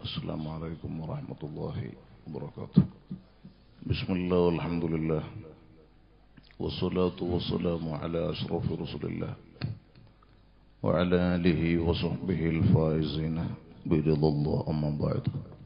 السلام عليكم ورحمة الله وبركاته بسم الله والحمد لله والصلاة والسلام على أشرف رسل الله وعلى آله وصحبه الفائزين برضا الله أما بعد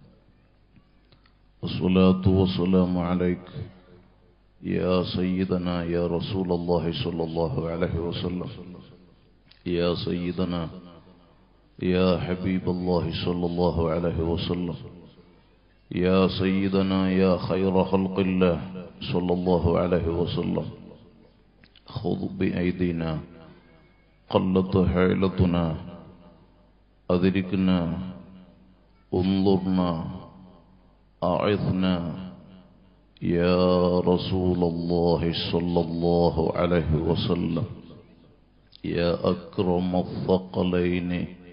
الصلاة والسلام عليك يا سيدنا يا رسول الله صلى الله عليه وسلم يا سيدنا يا حبيب الله صلى الله عليه وسلم يا سيدنا يا خير خلق الله صلى الله عليه وسلم خذ بأيدينا قلت حيلتنا أدركنا انظرنا أعثنا يا رسول الله صلى الله عليه وسلم يا أكرم الثقلين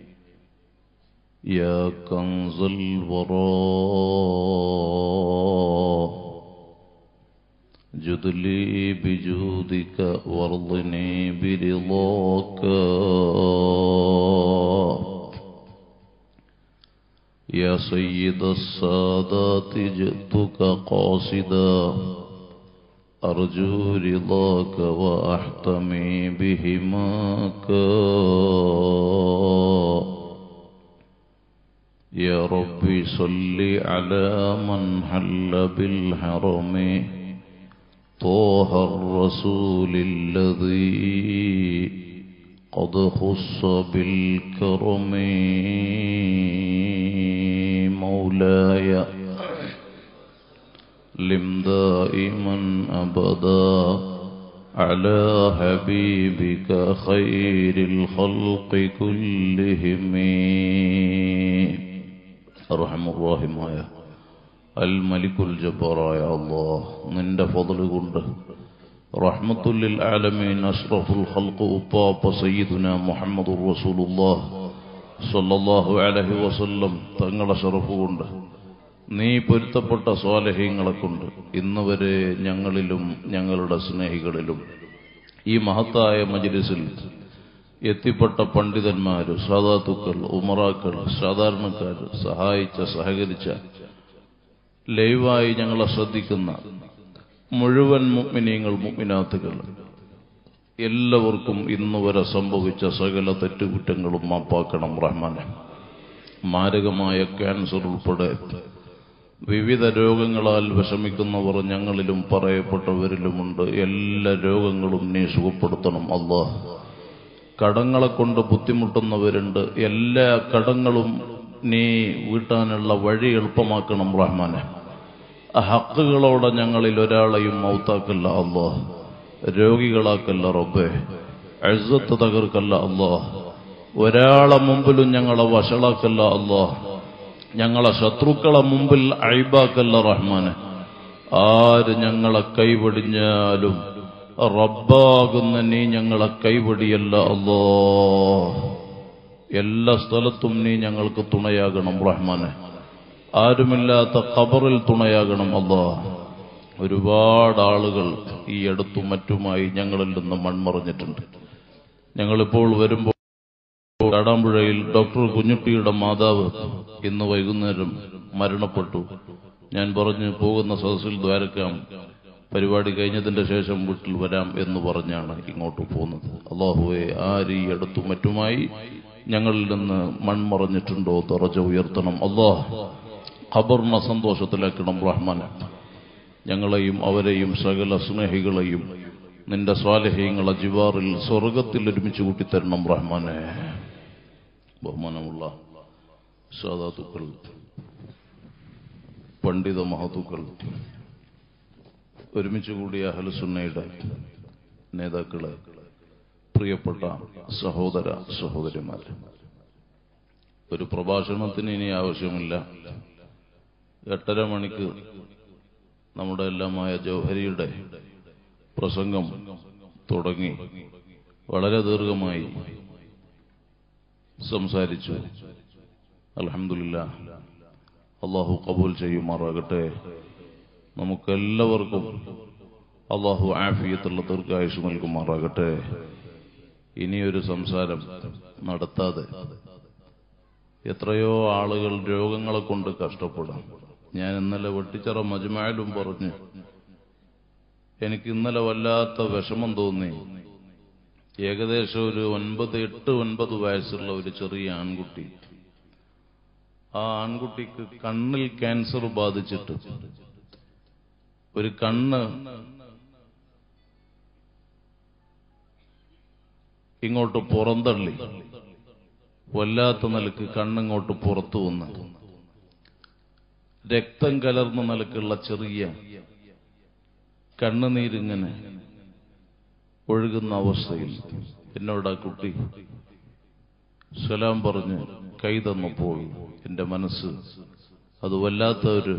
يا كنز الوراء جد لي بجودك وارضني برضاك يا سيد السادات جئتك قاصدا أرجو رضاك وأحتمي بهماك يا ربي صل على من حل بالحرم طه الرسول الذي قد خص بالكرم مولاي لم دائما أبدا على حبيبك خير الخلق كلهم أرحم الراحماയ അൽ മലിക്കുൽ ജബ്ബാറായ അള്ളാഹ് നിന്റെ ഫضل കൊണ്ട് റഹ്മത്തുല്ലിൽ ആലമീൻ അഷ്റഫുൽ ഖൽഖ് ഉപ്പാപ്പ സയ്യിദുന മുഹമ്മദുർ റസൂലുള്ളാഹ് സല്ലല്ലാഹു അലൈഹി വസല്ലം തങ്ങളെ ഷറഫ് കൊണ്ട് നീ പൊരുത്തപ്പെട്ട സ്വാലഹ്യങ്ങളെ കൊണ്ട് ഇന്ന് വരെ ഞങ്ങളിലും ഞങ്ങളുടെ സ്നേഹികളിലും ഈ മഹത്തായ മജ്ലിസിൽ എത്തിപ്പെട്ട പണ്ഡിതന്മാര് സാധാത്തുക്കൾ ഉമറാക്കൾ സാധാരണക്കാർ സഹായിച്ച സഹകരിച്ച ലൈവായി ഞങ്ങളെ ശ്രദ്ധിക്കുന്ന മുഴുവൻ മുഗ്മിനീങ്ങൾ മുഗ്മിനാത്തുകൾ എല്ലാവർക്കും ഇന്ന് വരെ സംഭവിച്ച സകല തെറ്റുകുറ്റങ്ങളും മാപ്പാക്കണം റഹ്മാനെ മാരകമായ ക്യാൻസർ ഉൾപ്പെടെ വിവിധ രോഗങ്ങളാൽ വിഷമിക്കുന്നവർ ഞങ്ങളിലും പറയപ്പെട്ടവരിലുമുണ്ട് എല്ലാ രോഗങ്ങളും നീ സുഖപ്പെടുത്തണം അള്ളാഹ് കടങ്ങളെ കൊണ്ട് ബുദ്ധിമുട്ടുന്നവരുണ്ട് എല്ലാ കടങ്ങളും നീ വീട്ടാനുള്ള വഴി എളുപ്പമാക്കണം റഹ്മാനെ ഹക്കുകളോടെ ഞങ്ങളിൽ ഒരാളെയും മൗത്താക്കല്ല അല്ലോ രോഗികളാക്കല്ല റബ്ബേ അഴുത്ത് തകർക്കല്ല അല്ലോ ഒരാളെ മുമ്പിലും ഞങ്ങളെ വഷളാക്കല്ല അല്ലോ ഞങ്ങളെ ശത്രുക്കളെ മുമ്പിൽ അഴിബാക്കല്ല റഹ്മാനെ ആര് ഞങ്ങളെ കൈവടിഞ്ഞാലും റബ്ബാകുന്ന നീ ഞങ്ങളെ കൈവടിയല്ല അല്ലോ എല്ലാ സ്ഥലത്തും നീ ഞങ്ങൾക്ക് തുണയാകണം റഹ്മാനെ ആരുമില്ലാത്ത ഖബറിൽ തുണയാകണം അല്ലോ ഒരുപാട് ആളുകൾ ഈ അടുത്തും മറ്റുമായി ഞങ്ങളിൽ നിന്ന് മൺമറഞ്ഞിട്ടുണ്ട് ഞങ്ങളിപ്പോൾ വരുമ്പോൾ കാടാമ്പുഴയിൽ ഡോക്ടർ കുഞ്ഞുട്ടിയുടെ മാതാവ് ഇന്ന് വൈകുന്നേരം മരണപ്പെട്ടു ഞാൻ പറഞ്ഞു പോകുന്ന സദസ്സിൽ ദ്വാരക്കാം പരിപാടി കഴിഞ്ഞതിന്റെ ശേഷം വീട്ടിൽ വരാം എന്ന് പറഞ്ഞാണ് ഇങ്ങോട്ട് പോകുന്നത് അള്ളാഹുവെ ആര് ഈ അടുത്തും മറ്റുമായി ഞങ്ങളിൽ നിന്ന് മൺമറഞ്ഞിട്ടുണ്ടോ തുറച്ച ഉയർത്തണം അള്ളാഹ് ഖബറിനെ സന്തോഷത്തിലാക്കണം റഹ്മാൻ ഞങ്ങളെയും അവരെയും സകല സ്നേഹികളെയും നിന്റെ സ്വാലഹ്യങ്ങളെ ജിവാറിൽ സ്വർഗത്തിൽ ഒരുമിച്ച് കൂട്ടിത്തരണം റഹ്മാനെ ബഹുമാനമുള്ള സാധാത്തുക്കൾ പണ്ഡിത മഹത്തുക്കൾ ഒരുമിച്ച് കൂടിയ ഹലസുന്നയുടെ നേതാക്കളെ പ്രിയപ്പെട്ട സഹോദര സഹോദരിമാർ ഒരു പ്രഭാഷണത്തിന് ഇനി ആവശ്യമില്ല എട്ടര മണിക്ക് നമ്മുടെ എല്ലാമായ ജൗഹരിയുടെ പ്രസംഗം തുടങ്ങി വളരെ ദീർഘമായി സംസാരിച്ചു അലഹമില്ല അള്ളാഹു കബൂൽ ചെയ്യുമാറാകട്ടെ നമുക്കെല്ലാവർക്കും അള്ളാഹു ആഫിയത്തുള്ള ദീർഘായുസ് നൽകുമാറാകട്ടെ ഇനിയൊരു സംസാരം നടത്താതെ എത്രയോ ആളുകൾ രോഗങ്ങളെ കൊണ്ട് കഷ്ടപ്പെടാം ഞാൻ ഇന്നലെ വെട്ടിച്ചിറ മജുമായാലും പറഞ്ഞു എനിക്ക് ഇന്നലെ വല്ലാത്ത വിഷമം തോന്നി ഏകദേശം ഒരു ഒൻപത് എട്ട് ഒൻപത് വയസ്സുള്ള ഒരു ചെറിയ ആൺകുട്ടി ആ ആൺകുട്ടിക്ക് കണ്ണിൽ ക്യാൻസർ ബാധിച്ചിട്ട് ഒരു കണ്ണ് ഇങ്ങോട്ട് പുറന്തള്ളി വല്ലാത്ത നിലക്ക് കണ്ണിങ്ങോട്ട് പുറത്തു വന്ന് രക്തം കലർന്ന നിലക്കുള്ള ചെറിയ കണ്ണുനീരിങ്ങനെ ഒഴുകുന്ന അവസ്ഥയിൽ എന്നോട് ആ കുട്ടി സലാം പറഞ്ഞ് കൈ തന്നപ്പോൾ എന്റെ മനസ്സ് അത് വല്ലാത്ത ഒരു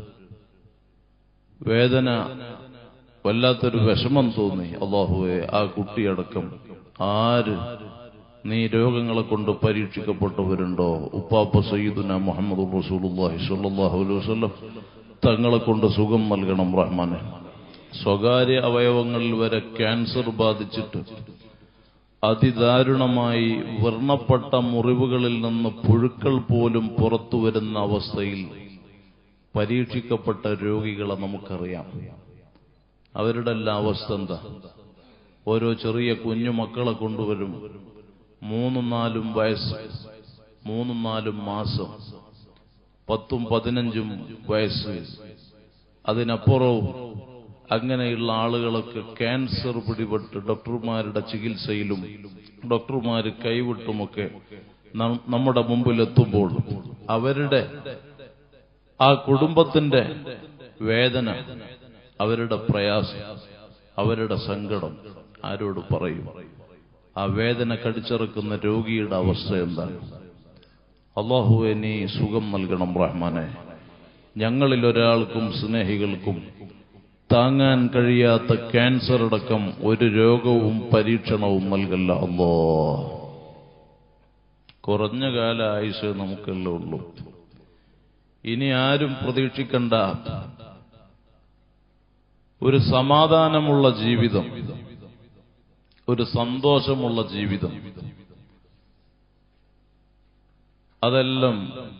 വേദന വല്ലാത്തൊരു വിഷമം തോന്നി അള്ളാഹുവെ ആ കുട്ടിയടക്കം ആര് നീ രോഗങ്ങളെ കൊണ്ട് പരീക്ഷിക്കപ്പെട്ടവരുണ്ടോ ഉപ്പാപ്പ സയ്യിദുന മുഹമ്മദ് റസൂലുള്ളാഹി സ്വല്ലല്ലാഹു അലൈഹി വസല്ലം തങ്ങളെ കൊണ്ട് സുഖം നൽകണം റഹ്മാനെ സ്വകാര്യ അവയവങ്ങളിൽ വരെ ക്യാൻസർ ബാധിച്ചിട്ട് അതിദാരുണമായി വർണ്ണപ്പെട്ട മുറിവുകളിൽ നിന്ന് പുഴുക്കൾ പോലും പുറത്തു വരുന്ന അവസ്ഥയിൽ പരീക്ഷിക്കപ്പെട്ട രോഗികളെ നമുക്കറിയാം അവരുടെ എല്ലാ അവസ്ഥ എന്താ ഓരോ ചെറിയ കുഞ്ഞു മക്കളെ കൊണ്ടുവരും മൂന്നും നാലും വയസ്സ് മൂന്നും നാലും മാസം പത്തും പതിനഞ്ചും വയസ്സ് അതിനപ്പുറവും അങ്ങനെയുള്ള ആളുകളൊക്കെ ക്യാൻസർ പിടിപെട്ട് ഡോക്ടർമാരുടെ ചികിത്സയിലും ഡോക്ടർമാർ കൈവിട്ടുമൊക്കെ നം- നമ്മുടെ മുമ്പിലെത്തുമ്പോൾ അവരുടെ ആ കുടുംബത്തിന്റെ വേദന അവരുടെ പ്രയാസം അവരുടെ സങ്കടം ആരോട് പറയും ആ വേദന കടിച്ചിറക്കുന്ന രോഗിയുടെ അവസ്ഥ എന്താണ് അള്ളാഹുവെ നീ സുഖം നൽകണം റഹ്മാനെ ഞങ്ങളിൽ ഒരാൾക്കും സ്നേഹികൾക്കും താങ്ങാൻ കഴിയാത്ത ക്യാൻസർ അടക്കം ഒരു രോഗവും പരീക്ഷണവും നൽകല്ല അല്ലോ കുറഞ്ഞ കാല ആയുസ് നമുക്കല്ലേ ഉള്ളൂ ഇനി ആരും പ്രതീക്ഷിക്കണ്ട ഒരു സമാധാനമുള്ള ജീവിതം ഒരു സന്തോഷമുള്ള ജീവിതം അതെല്ലാം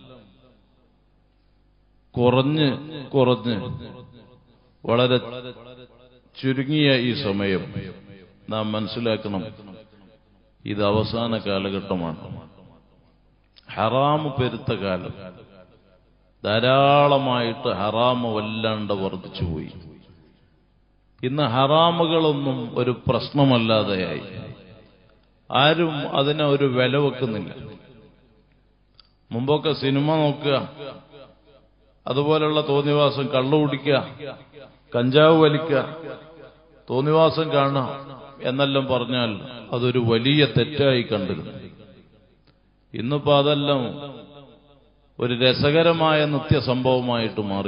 കുറഞ്ഞ് കുറഞ്ഞ് വളരെ ചുരുങ്ങിയ ഈ സമയം നാം മനസ്സിലാക്കണം ഇത് അവസാന കാലഘട്ടമാണ് ഹറാമ് പെരുത്ത കാലം ധാരാളമായിട്ട് ഹറാമ് വല്ലാണ്ട് വർദ്ധിച്ചുപോയി ഇന്ന് ഹറാമുകളൊന്നും ഒരു പ്രശ്നമല്ലാതെയായി ആരും അതിനെ ഒരു വില വെക്കുന്നില്ല മുമ്പൊക്കെ സിനിമ നോക്കുക അതുപോലുള്ള തോന്നിവാസം കള്ളു കുടിക്കുക കഞ്ചാവ് വലിക്കുക തോന്നിവാസം കാണുക എന്നെല്ലാം പറഞ്ഞാൽ അതൊരു വലിയ തെറ്റായി കണ്ടിരുന്നു ഇന്നിപ്പോ അതെല്ലാം ഒരു രസകരമായ നിത്യസംഭവമായിട്ട് മാറി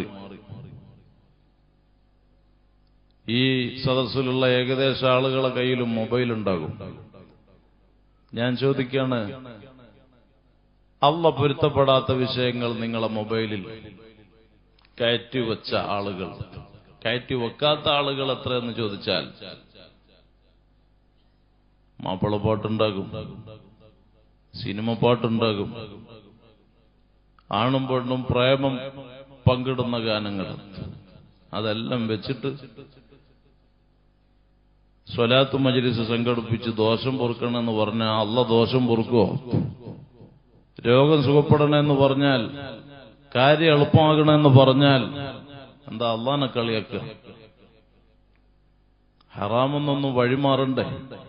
ഈ സദസ്സിലുള്ള ഏകദേശ ആളുകളെ കയ്യിലും മൊബൈൽ ഉണ്ടാകും ഞാൻ ചോദിക്കാണ് അള്ള പൊരുത്തപ്പെടാത്ത വിഷയങ്ങൾ നിങ്ങളെ മൊബൈലിൽ കയറ്റി വെച്ച ആളുകൾ കയറ്റി വെക്കാത്ത ആളുകൾ എത്രയെന്ന് ചോദിച്ചാൽ മാപ്പിള പാട്ടുണ്ടാകും സിനിമ പാട്ടുണ്ടാകും ആണും പെണ്ണും പ്രേമം പങ്കിടുന്ന ഗാനങ്ങൾ അതെല്ലാം വെച്ചിട്ട് സ്വലാത്ത് മജ്ലിസ് സംഘടിപ്പിച്ച് ദോഷം പൊറുക്കണമെന്ന് പറഞ്ഞാൽ അള്ള ദോഷം പൊറുക്കുവോ രോഗം സുഖപ്പെടണമെന്ന് പറഞ്ഞാൽ കാര്യം എളുപ്പമാകണമെന്ന് പറഞ്ഞാൽ എന്താ അള്ളാനെ കളിയാക്കുക ഹറാമെന്നൊന്നും വഴിമാറണ്ടേ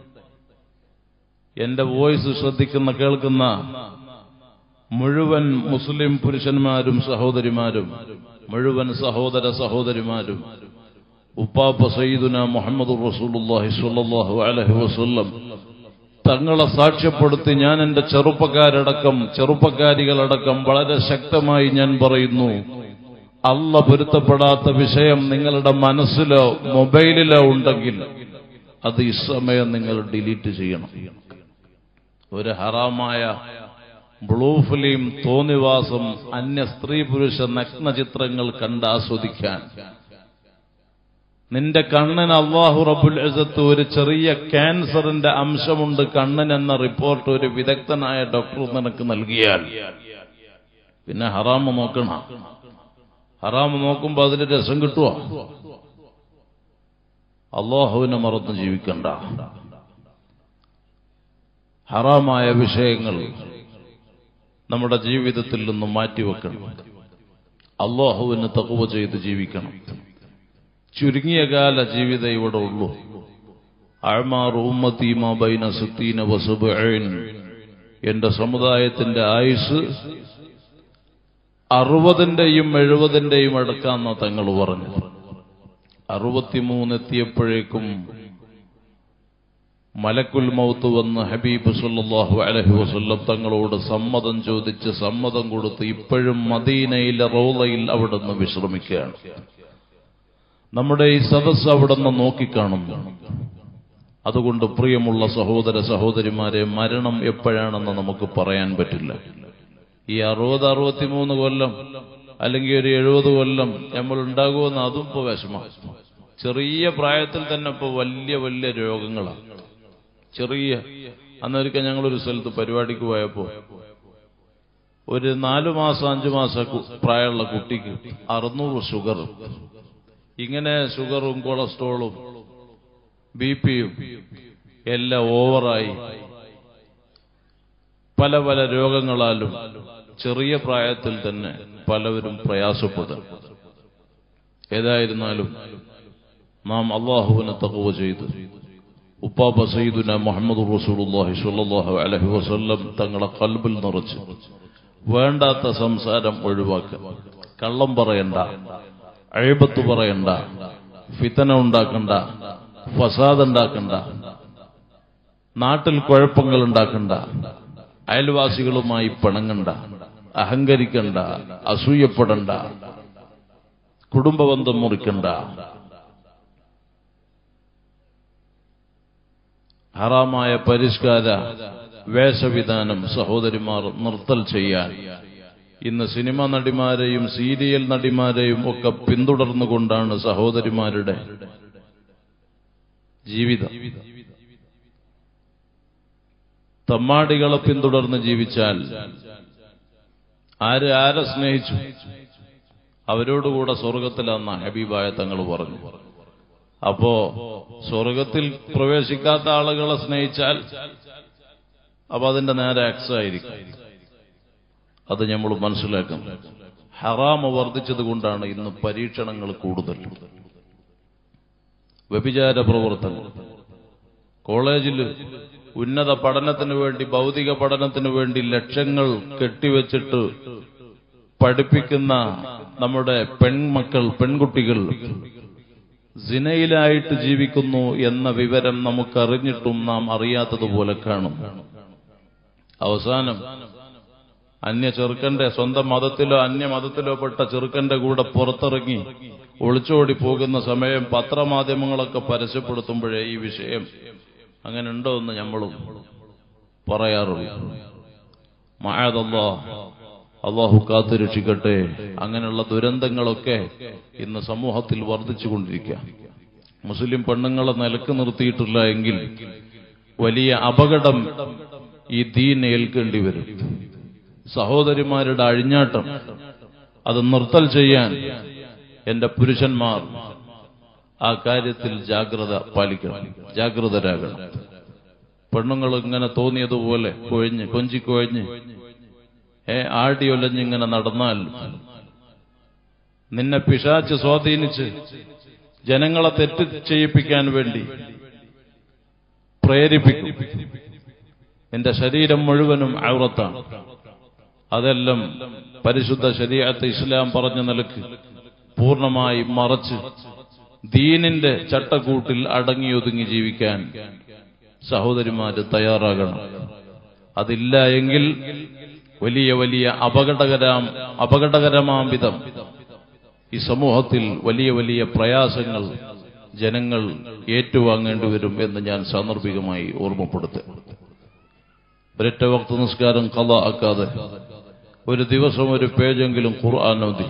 എന്റെ വോയിസ് ശ്രദ്ധിക്കുന്ന കേൾക്കുന്ന മുഴുവൻ മുസ്ലിം പുരുഷന്മാരും സഹോദരിമാരും മുഴുവൻ സഹോദര സഹോദരിമാരും ഉപ്പാപ്പ സയ്യിദുന മുഹമ്മദ് റസൂലുള്ളാഹി സ്വല്ലല്ലാഹു അലൈഹി വസല്ലം തങ്ങളെ സാക്ഷ്യപ്പെടുത്തി ഞാൻ എന്റെ ചെറുപ്പക്കാരടക്കം ചെറുപ്പക്കാരികളടക്കം വളരെ ശക്തമായി ഞാൻ പറയുന്നു അല്ല പൊരുത്തപ്പെടാത്ത വിഷയം നിങ്ങളുടെ മനസ്സിലോ മൊബൈലിലോ ഉണ്ടെങ്കിൽ അത് ഈ സമയം നിങ്ങൾ ഡിലീറ്റ് ചെയ്യണം ഒരു ഹറാമായ ബ്ലൂ ഫിലിം തോന്നിവാസം അന്യ സ്ത്രീ പുരുഷ നഗ്ന ചിത്രങ്ങൾ കണ്ട് ആസ്വദിക്കാൻ നിന്റെ കണ്ണിന് അള്ളാഹു റബുൽ ഇസത്ത് ഒരു ചെറിയ ക്യാൻസറിന്റെ അംശമുണ്ട് കണ്ണിനെന്ന റിപ്പോർട്ട് ഒരു വിദഗ്ധനായ ഡോക്ടർ നിനക്ക് നൽകിയാൽ പിന്നെ ഹറാമ് നോക്കണം ഹറാമ് നോക്കുമ്പോ അതിന് രസം കിട്ടുക അള്ളാഹുവിനെ മറന്ന് ജീവിക്കണ്ട ഹറാമായ വിഷയങ്ങൾ നമ്മുടെ ജീവിതത്തിൽ നിന്നും മാറ്റിവെക്കണം അള്ളാഹുവിന് തക്കുവ ചെയ്ത് ജീവിക്കണം ചുരുങ്ങിയ കാല ജീവിതം ഇവിടെ ഉള്ളൂ അഴമാർ ഉമ്മത്തീമ ബൈന സിത്തീന വസുബൈൻ എന്റെ സമുദായത്തിന്റെ ആയുസ് അറുപതിന്റെയും എഴുപതിന്റെയും അടുക്കാന്ന തങ്ങൾ പറഞ്ഞു അറുപത്തിമൂന്ന് എത്തിയപ്പോഴേക്കും മലക്കുൽ മൗത്ത് വന്ന് ഹബീബ് സല്ലാഹു അലഹി വസ്ല്ലം തങ്ങളോട് സമ്മതം ചോദിച്ച് സമ്മതം കൊടുത്ത് ഇപ്പോഴും മദീനയിലെ റോളയിൽ അവിടെ നിന്ന് വിശ്രമിക്കുകയാണ് നമ്മുടെ ഈ സദസ് അവിടെ നിന്ന് നോക്കിക്കാണുന്നു അതുകൊണ്ട് പ്രിയമുള്ള സഹോദര സഹോദരിമാരെ മരണം എപ്പോഴാണെന്ന് നമുക്ക് പറയാൻ പറ്റില്ല ഈ അറുപത് അറുപത്തിമൂന്ന് കൊല്ലം അല്ലെങ്കിൽ ഒരു എഴുപത് കൊല്ലം നമ്മൾ ഉണ്ടാകുമെന്ന് അതും ഇപ്പൊ വിഷമം ചെറിയ പ്രായത്തിൽ തന്നെ ഇപ്പൊ വലിയ വലിയ രോഗങ്ങളാണ് ചെറിയ അന്നൊരിക്കൽ ഞങ്ങളൊരു സ്ഥലത്ത് പരിപാടിക്ക് പോയപ്പോ ഒരു നാലു മാസം അഞ്ചു മാസം കു- പ്രായമുള്ള കുട്ടിക്ക് അറുന്നൂറ് ഷുഗർ ഇങ്ങനെ ഷുഗറും കൊളസ്ട്രോളും ബി പിയും എല്ലാം ഓവറായി പല പല രോഗങ്ങളാലും ചെറിയ പ്രായത്തിൽ തന്നെ പലവരും പ്രയാസപ്പെടും ഏതായിരുന്നാലും നാം അള്ളാഹുവിനെ തകവ ചെയ്ത് ഉപ്പാപ്പ സയ്യിദുന മുഹമ്മദ് റസൂലുള്ളാഹി സ്വല്ലല്ലാഹു അലൈഹി വസല്ലം തങ്ങളെ കൽബിൽ നിറച്ച് വേണ്ടാത്ത സംസാരം ഒഴിവാക്കുക കള്ളം പറയണ്ട അഴിബത്ത് പറയണ്ട ഫിത്തന ഉണ്ടാക്കണ്ട ഫസാദ് ഉണ്ടാക്കണ്ട നാട്ടിൽ കുഴപ്പങ്ങൾ ഉണ്ടാക്കണ്ട അയൽവാസികളുമായി പിണങ്ങണ്ട അഹങ്കരിക്കണ്ട അസൂയപ്പെടണ്ട കുടുംബബന്ധം മുറിക്കണ്ട ഹറാമായ പരിഷ്കാര വേഷവിധാനം സഹോദരിമാർ നിർത്തൽ ചെയ്യാൻ ഇന്ന് സിനിമ നടിമാരെയും സീരിയൽ നടിമാരെയും ഒക്കെ പിന്തുടർന്നുകൊണ്ടാണ് സഹോദരിമാരുടെ ജീവിതം തമ്മാടികളെ പിന്തുടർന്ന് ജീവിച്ചാൽ ആര് ആരെ സ്നേഹിച്ചു അവരോടുകൂടെ സ്വർഗത്തിലാന്ന ഹബീബായ തങ്ങൾ പറഞ്ഞു അപ്പോ സ്വർഗത്തിൽ പ്രവേശിക്കാത്ത ആളുകളെ സ്നേഹിച്ചാൽ അപ്പൊ അതിന്റെ നേരെ എക്സ് ആയിരിക്കും അത് നമ്മൾ മനസ്സിലാക്കണം ഹറാമ വർദ്ധിച്ചത് കൊണ്ടാണ് ഇന്ന് പരീക്ഷണങ്ങൾ കൂടുതൽ വ്യഭിചാര പ്രവർത്തനം കോളേജിൽ ഉന്നത പഠനത്തിന് വേണ്ടി ഭൗതിക പഠനത്തിന് വേണ്ടി ലക്ഷങ്ങൾ കെട്ടിവെച്ചിട്ട് പഠിപ്പിക്കുന്ന നമ്മുടെ പെൺമക്കൾ പെൺകുട്ടികൾ സിനയിലായിട്ട് ജീവിക്കുന്നു എന്ന വിവരം നമുക്കറിഞ്ഞിട്ടും നാം അറിയാത്തതുപോലെ കാണും അവസാനം അന്യ ചെറുക്കന്റെ സ്വന്തം മതത്തിലോ അന്യ മതത്തിലോ പെട്ട ചെറുക്കന്റെ കൂടെ പുറത്തിറങ്ങി ഒളിച്ചോടി പോകുന്ന സമയം പത്രമാധ്യമങ്ങളൊക്കെ പരസ്യപ്പെടുത്തുമ്പോഴേ ഈ വിഷയം അങ്ങനെ ഉണ്ടോ എന്ന് നമ്മളും പറയാറുള്ളൂ മായാതല്ലോ അള്ളാഹു കാത്തുരക്ഷിക്കട്ടെ അങ്ങനെയുള്ള ദുരന്തങ്ങളൊക്കെ ഇന്ന് സമൂഹത്തിൽ വർദ്ധിച്ചുകൊണ്ടിരിക്കുക മുസ്ലിം പെണ്ണുങ്ങളെ നിലക്ക് നിർത്തിയിട്ടില്ല എങ്കിൽ വലിയ അപകടം ഈ ദീൻ ഏൽക്കേണ്ടി വരും സഹോദരിമാരുടെ അഴിഞ്ഞാട്ടം അത് നിർത്തൽ ചെയ്യാൻ എന്റെ പുരുഷന്മാർ ആ കാര്യത്തിൽ ജാഗ്രത പാലിക്കണം ജാഗ്രതരാകണം പെണ്ണുങ്ങൾ ഇങ്ങനെ തോന്നിയതുപോലെ കൊഴിഞ്ഞ് കൊഞ്ചിക്കൊഴിഞ്ഞ് ഏ ആടിയൊലഞ്ഞിങ്ങനെ നടന്നാൽ നിന്നെ പിശാച്ച് സ്വാധീനിച്ച് ജനങ്ങളെ തെറ്റ് ചെയ്യിപ്പിക്കാൻ വേണ്ടി പ്രേരിപ്പിക്കും നിന്റെ ശരീരം മുഴുവനും ഔറത്താണ് അതെല്ലാം പരിശുദ്ധ ശരീരത്തെ ഇസ്ലാം പറഞ്ഞ നിലക്ക് പൂർണ്ണമായി മറച്ച് ദീനിന്റെ ചട്ടക്കൂട്ടിൽ അടങ്ങിയൊതുങ്ങി ജീവിക്കാൻ സഹോദരിമാര് തയ്യാറാകണം അതില്ല എങ്കിൽ വലിയ വലിയ അപകടകരാം അപകടകരമാം വിധം ഈ സമൂഹത്തിൽ വലിയ വലിയ പ്രയാസങ്ങൾ ജനങ്ങൾ ഏറ്റുവാങ്ങേണ്ടി വരും എന്ന് ഞാൻ സാന്ദർഭികമായി ഓർമ്മപ്പെടുത്തും ഒരൊറ്റ വക്ത നിസ്കാരം കഥ ആക്കാതെ ഒരു ദിവസം ഒരു പേജെങ്കിലും ഖുർആൻ ഓതി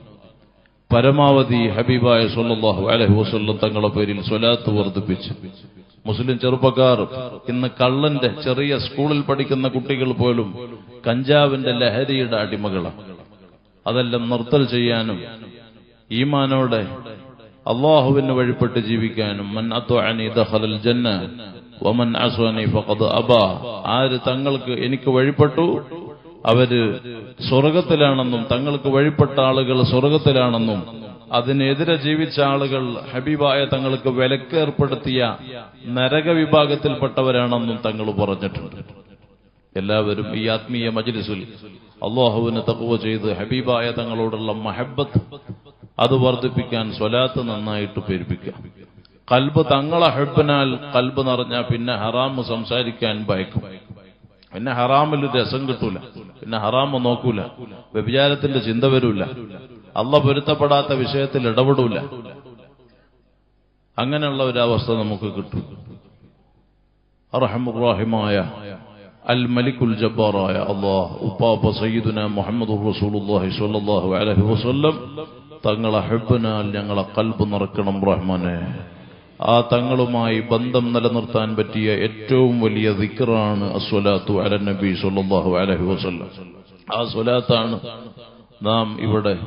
പരമാവധി ഹബീബായ സല്ലല്ലാഹു അലൈഹി വസല്ലം തങ്ങളുടെ പേരിൽ സ്വലാത്ത് വർദ്ധിപ്പിച്ച് മുസ്ലിം ചെറുപ്പക്കാർ ഇന്ന് കള്ളന്റെ ചെറിയ സ്കൂളിൽ പഠിക്കുന്ന കുട്ടികൾ പോലും കഞ്ചാവിന്റെ ലഹരിയുടെ അടിമകളാണ് അതെല്ലാം നിർത്തൽ ചെയ്യാനും ഈമാനോടെ അള്ളാഹുവിന് വഴിപ്പെട്ട് ജീവിക്കാനും മൻ അത്വഅനി ദഖലൽ ജന്ന വമൻ അസ്വനി ഫഖദ് അബാ ആര് തങ്ങൾക്ക് എനിക്ക് വഴിപ്പെട്ടു അവര് സ്വർഗത്തിലാണെന്നും തങ്ങൾക്ക് വഴിപ്പെട്ട ആളുകൾ സ്വർഗത്തിലാണെന്നും അതിനെതിരെ ജീവിച്ച ആളുകൾ ഹബീബായ തങ്ങൾക്ക് വിലക്കേർപ്പെടുത്തിയ നരക വിഭാഗത്തിൽപ്പെട്ടവരാണെന്നും തങ്ങൾ പറഞ്ഞിട്ടുണ്ട് എല്ലാവരും ഈ ആത്മീയ മജ്ലിസിൽ അള്ളാഹുവിന് തക്കുവ ചെയ്ത് ഹബീബായ തങ്ങളോടുള്ള മഹബത്ത് അത് വർദ്ധിപ്പിക്കാൻ സ്വലാത്ത് നന്നായിട്ട് പെരുപ്പിക്കാം കൽബ് തങ്ങളെ ഹെബിനാൽ കൽബ് നിറഞ്ഞാൽ പിന്നെ ഹറാമ് സംസാരിക്കാൻ ഭയക്കും പിന്നെ ഹറാമിൽ രസം കിട്ടൂല പിന്നെ ഹറാമ് നോക്കൂല വ്യഭിചാരത്തിന്റെ ചിന്ത വരൂല അള്ള പൊരുത്തപ്പെടാത്ത വിഷയത്തിൽ ഇടപെടൂല അങ്ങനെയുള്ള ഒരു അവസ്ഥ നമുക്ക് കിട്ടും അറഹമുറാഹിമായ അൽ മലിക്കുൽ ജബ്ബാറായ അള്ളാഹ് ഉപ്പാപ്പ സയ്യിദുന മുഹമ്മദ് റസൂലുള്ളാഹി സ്വല്ലല്ലാഹു അലൈഹി വസല്ലം തങ്ങളെ ഹെബിനാൽ ഞങ്ങളെ കൽബ് നിറക്കണം റഹ്മാനെ ആ തങ്ങളുമായി ബന്ധം നിലനിർത്താൻ പറ്റിയ ഏറ്റവും വലിയ ദിക്റാണ് അസ്വലാത്തു അല നബി സല്ലല്ലാഹു അലൈഹി വസല്ലം ആ സ്വലാത്താണ് നാം ഇവിടെ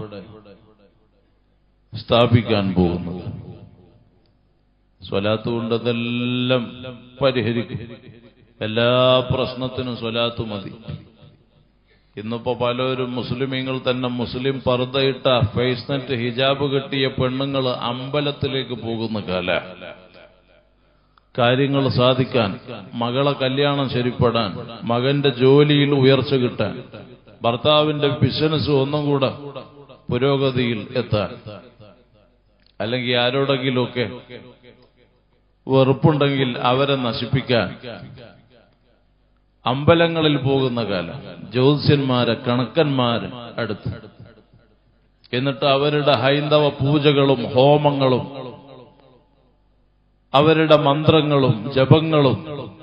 സ്ഥാപിക്കാൻ പോകുന്നത് സ്വലാത്ത് കൊണ്ട് അതെല്ലാം പരിഹരിക്കും എല്ലാ പ്രശ്നത്തിനും സ്വലാത്ത് മതി ഇന്നിപ്പോ പലരും മുസ്ലിമീങ്ങൾ തന്നെ മുസ്ലിം പർദ്ദയിട്ട ഫേസ്നെറ്റ് ഹിജാബ് കെട്ടിയ പെണ്ണുങ്ങൾ അമ്പലത്തിലേക്ക് പോകുന്ന കാല കാര്യങ്ങൾ സാധിക്കാൻ മകളെ കല്യാണം ശരിപ്പെടാൻ മകന്റെ ജോലിയിൽ ഉയർച്ച കിട്ടാൻ ഭർത്താവിന്റെ ബിസിനസ് ഒന്നും കൂടെ പുരോഗതിയിൽ എത്താൻ അല്ലെങ്കിൽ ആരോടെങ്കിലുമൊക്കെ വെറുപ്പുണ്ടെങ്കിൽ അവരെ നശിപ്പിക്കാൻ അമ്പലങ്ങളിൽ പോകുന്ന കാലം ജ്യോത്സ്യന്മാരെ കണക്കന്മാര് അടുത്ത് എന്നിട്ട് അവരുടെ ഹൈന്ദവ പൂജകളും ഹോമങ്ങളും അവരുടെ മന്ത്രങ്ങളും ജപങ്ങളും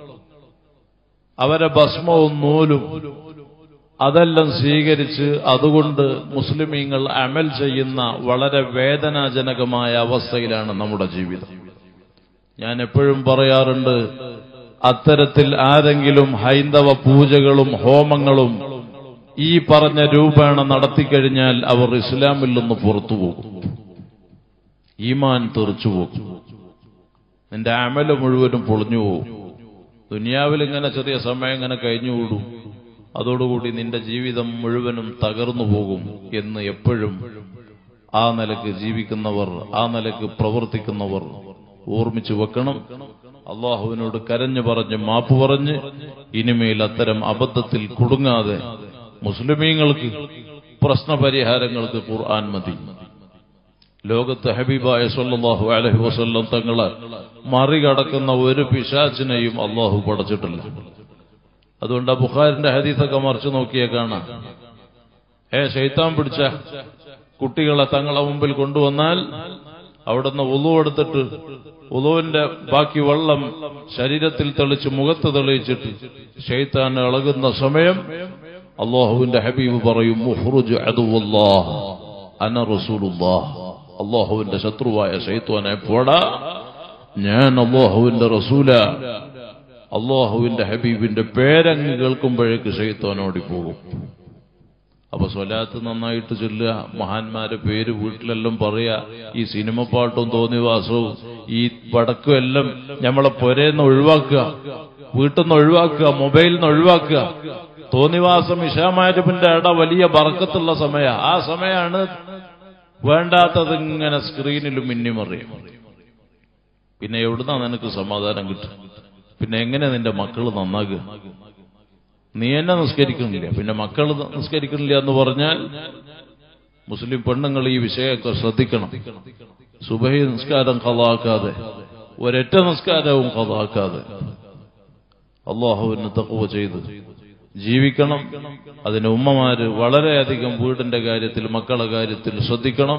അവരെ ഭസ്മവും നൂലും അതെല്ലാം സ്വീകരിച്ച് അതുകൊണ്ട് മുസ്ലിമീങ്ങൾ അമൽ ചെയ്യുന്ന വളരെ വേദനാജനകമായ അവസ്ഥയിലാണ് നമ്മുടെ ജീവിതം ഞാൻ എപ്പോഴും പറയാറുണ്ട് അത്തരത്തിൽ ആരെങ്കിലും ഹൈന്ദവ പൂജകളും ഹോമങ്ങളും ഈ പറഞ്ഞ രൂപേണ നടത്തിക്കഴിഞ്ഞാൽ അവർ ഇസ്ലാമിൽ നിന്ന് പുറത്തു പോകും ഈമാൻ തെറിച്ചു പോകും നിന്റെ അമല് മുഴുവനും പൊളിഞ്ഞു പോകും ദുനിയാവിൽ ഇങ്ങനെ ചെറിയ സമയം ഇങ്ങനെ കഴിഞ്ഞുകൂടും അതോടുകൂടി നിന്റെ ജീവിതം മുഴുവനും തകർന്നു പോകും എന്ന് എപ്പോഴും ആ നിലക്ക് ജീവിക്കുന്നവർ ആ നിലക്ക് പ്രവർത്തിക്കുന്നവർ ഓർമ്മിച്ചു വെക്കണം അള്ളാഹുവിനോട് കരഞ്ഞു പറഞ്ഞ് മാപ്പ് പറഞ്ഞ് ഇനിമേൽ അത്തരം അബദ്ധത്തിൽ കുടുങ്ങാതെ മുസ്ലിമീങ്ങൾക്ക് പ്രശ്നപരിഹാരങ്ങൾക്ക് ഖുർആൻ മതി ലോകത്ത് ഹബീബായ സല്ലല്ലാഹു അലൈഹി വസല്ലം തങ്ങളെ മറികടക്കുന്ന ഒരു പിശാച്ചിനെയും അള്ളാഹു പടച്ചിട്ടില്ല അതുകൊണ്ട് ആ ബുഖാരിന്റെ ഹദീസൊക്കെ മറിച്ചു നോക്കിയേ കാണാം ഏ ശൈത്താൻ പിടിച്ച കുട്ടികളെ തങ്ങളെ മുമ്പിൽ കൊണ്ടുവന്നാൽ അവിടുന്ന് ഉളു എടുത്തിട്ട് ഉളുവിന്റെ ബാക്കി വെള്ളം ശരീരത്തിൽ തെളിച്ച് മുഖത്ത് തെളിയിച്ചിട്ട് ഷെയ്ത്താൻ ഇളകുന്ന സമയം അള്ളാഹുവിന്റെ ഹബീബ് പറയും മുഹ്റുജ് അദുവല്ലാഹ് അന റസൂലുല്ലാഹ് അള്ളാഹുവിന്റെ ശത്രുവായ ഷെയ്ത്വാനെ പോടാ ഞാൻ അള്ളാഹുവിന്റെ റസൂല അള്ളാഹുവിന്റെ ഹബീബിന്റെ പേരങ്ങ് കേൾക്കുമ്പോഴേക്ക് ഷെയ്ത്താനോടി പോകും അപ്പൊ സ്വലാത്ത് നന്നായിട്ട് ചൊല്ലുക മഹാന്മാരെ പേര് വീട്ടിലെല്ലാം പറയാ ഈ സിനിമ പാട്ടും തോന്നിവാസവും ഈ വടക്കും എല്ലാം നമ്മളെ പൊരേന്ന് ഒഴിവാക്കുക വീട്ടിൽ നിന്ന് ഒഴിവാക്കുക മൊബൈലിൽ നിന്ന് ഒഴിവാക്കുക തോന്നിവാസം ഇഷാമാരപ്പിന്റെ ഇട വലിയ ബറക്കത്തുള്ള സമയ ആ സമയമാണ് വേണ്ടാത്തത് ഇങ്ങനെ സ്ക്രീനിൽ മിന്നിമറിയും പിന്നെ എവിടുന്നാ നിനക്ക് സമാധാനം കിട്ടും പിന്നെ എങ്ങനെ നിന്റെ മക്കൾ നന്നാകുക നീ എന്നെ നിസ്കരിക്കുന്നില്ല പിന്നെ മക്കൾ നിസ്കരിക്കുന്നില്ല എന്ന് പറഞ്ഞാൽ മുസ്ലിം പെണ്ണുങ്ങൾ ഈ വിഷയമൊക്കെ ശ്രദ്ധിക്കണം സുബഹി നിസ്കാരം കഥാക്കാതെ ഒരൊറ്റ നിസ്കാരവും കഥാക്കാതെ അള്ളാഹുവിന് തക്കുവ ചെയ്ത് ജീവിക്കണം അതിന് ഉമ്മമാര് വളരെയധികം വീടിന്റെ കാര്യത്തിൽ മക്കളുടെ കാര്യത്തിൽ ശ്രദ്ധിക്കണം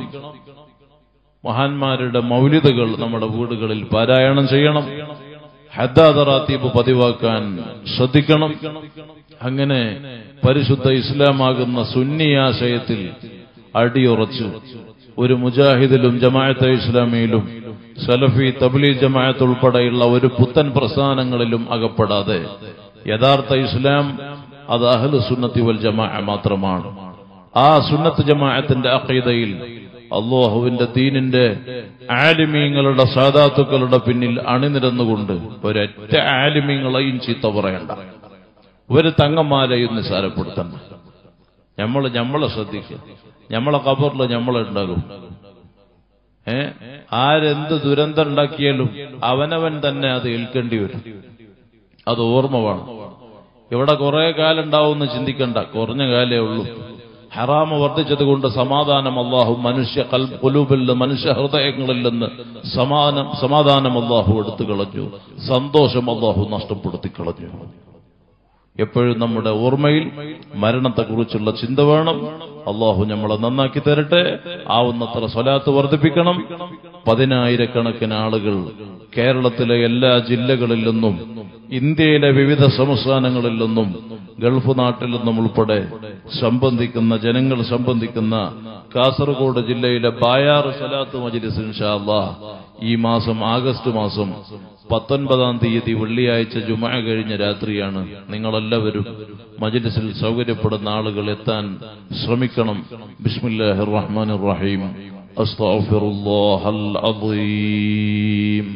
മഹാന്മാരുടെ മൗലിതകൾ നമ്മുടെ വീടുകളിൽ പാരായണം ചെയ്യണം ഹദ്ദാദറാത്തീബ് പതിവാക്കാൻ ശ്രദ്ധിക്കണം അങ്ങനെ പരിശുദ്ധ ഇസ്ലാമാകുന്ന സുന്നിയാശയത്തിൽ അടിയുറച്ച് ഒരു മുജാഹിദിലും ജമാഅത്തെ ഇസ്ലാമിയിലും സലഫി തബ്ലീ ജമാഅത്ത് ഉൾപ്പെടെയുള്ള ഒരു പുത്തൻ പ്രസ്ഥാനങ്ങളിലും അകപ്പെടാതെ യഥാർത്ഥ ഇസ്ലാം അത് അഹ്ലു സുന്നത്തി വൽ ജമാഅ മാത്രമാണ് ആ സുന്നത്ത് ജമാഅത്തിന്റെ അഖീദയിൽ അള്ളാഹുവിന്റെ ദീനിന്റെ ആലിമീങ്ങളുടെ സാദാത്തുക്കളുടെ പിന്നിൽ അണിനിരന്നുകൊണ്ട് ഒരൊറ്റ ആലിമീങ്ങളെയും ചീത്ത പറയണ്ട ഒരു തങ്ങന്മാരെയും നിസാരപ്പെടുത്തണ്ട നമ്മൾ നമ്മളെ ശ്രദ്ധിക്കുക നമ്മളെ കബറിൽ നമ്മളുണ്ടാകും ഏ ആരെന്ത് ദുരന്തം ഉണ്ടാക്കിയാലും അവനവൻ തന്നെ അത് ഏൽക്കേണ്ടി വരും അത് ഓർമ്മ വേണം ഇവിടെ കുറെ കാലം ഉണ്ടാവുമെന്ന് ചിന്തിക്കണ്ട കുറഞ്ഞ കാലേ ഉള്ളൂ ഹറാമ് വർദ്ധിച്ചത് കൊണ്ട് സമാധാനം അള്ളാഹു മനുഷ്യ കൽ കുലൂബിൽ നിന്ന് മനുഷ്യ ഹൃദയങ്ങളിൽ നിന്ന് സമാനം സമാധാനം അള്ളാഹു എടുത്തു കളഞ്ഞു സന്തോഷം അള്ളാഹു നഷ്ടപ്പെടുത്തി കളഞ്ഞു എപ്പോഴും നമ്മുടെ ഓർമ്മയിൽ മരണത്തെക്കുറിച്ചുള്ള ചിന്ത വേണം അള്ളാഹു നമ്മളെ നന്നാക്കി തരട്ടെ ആവുന്നത്ര സ്വലാത്ത് വർദ്ധിപ്പിക്കണം പതിനായിരക്കണക്കിന് ആളുകൾ കേരളത്തിലെ എല്ലാ ജില്ലകളിൽ നിന്നും ഇന്ത്യയിലെ വിവിധ സംസ്ഥാനങ്ങളിൽ നിന്നും ഗൾഫ് നാട്ടിൽ നിന്നും ഉൾപ്പെടെ സംബന്ധിക്കുന്ന ജനങ്ങൾ സംബന്ധിക്കുന്ന കാസർഗോഡ് ജില്ലയിലെ ബായാർ സലാത്ത് മജിലിസ് ഇൻഷാ അള്ളാഹ് ഈ മാസം ആഗസ്റ്റ് മാസം പത്തൊൻപതാം തീയതി വെള്ളിയാഴ്ച ജുമ കഴിഞ്ഞ രാത്രിയാണ് നിങ്ങളെല്ലാവരും മജിലിസിൽ സൗകര്യപ്പെടുന്ന ആളുകൾ എത്താൻ ശ്രമിക്കണം ബിസ്മില്ലാഹിർ റഹ്മാനിർ റഹീം അസ്തഗ്ഫിറുല്ലാഹൽ അദീം